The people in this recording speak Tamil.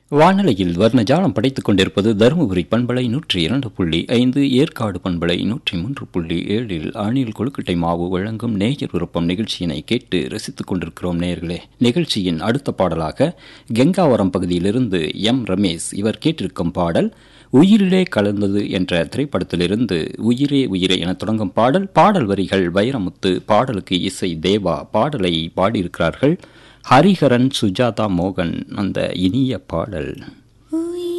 வானொலியில் வர்ணஜாலம் படைத்துக் கொண்டிருப்பது தருமபுரி பண்பலை நூற்றி இரண்டு புள்ளி ஐந்து ஏற்காடு பண்பலை நூற்றி மூன்று புள்ளி ஏழில் அணில் கொழுக்கட்டை மாவு வழங்கும் நேயர் விருப்பம் நிகழ்ச்சியினை கேட்டு ரசித்துக் கொண்டிருக்கிறோம் நேயர்களே நிகழ்ச்சியின் அடுத்த பாடலாக கெங்காவரம் பகுதியிலிருந்து எம் ரமேஷ் இவர் கேட்டிருக்கும் பாடல் உயிரிலே கலந்தது என்ற திரைப்படத்திலிருந்து உயிரே உயிரே என தொடங்கும் பாடல் பாடல் வரிகள் வைரமுத்து பாடலுக்கு இசை தேவா பாடலை பாடியிருக்கிறார்கள் ஹரிஹரன் சுஜாதா மோகன் அந்த இனிய பாடல்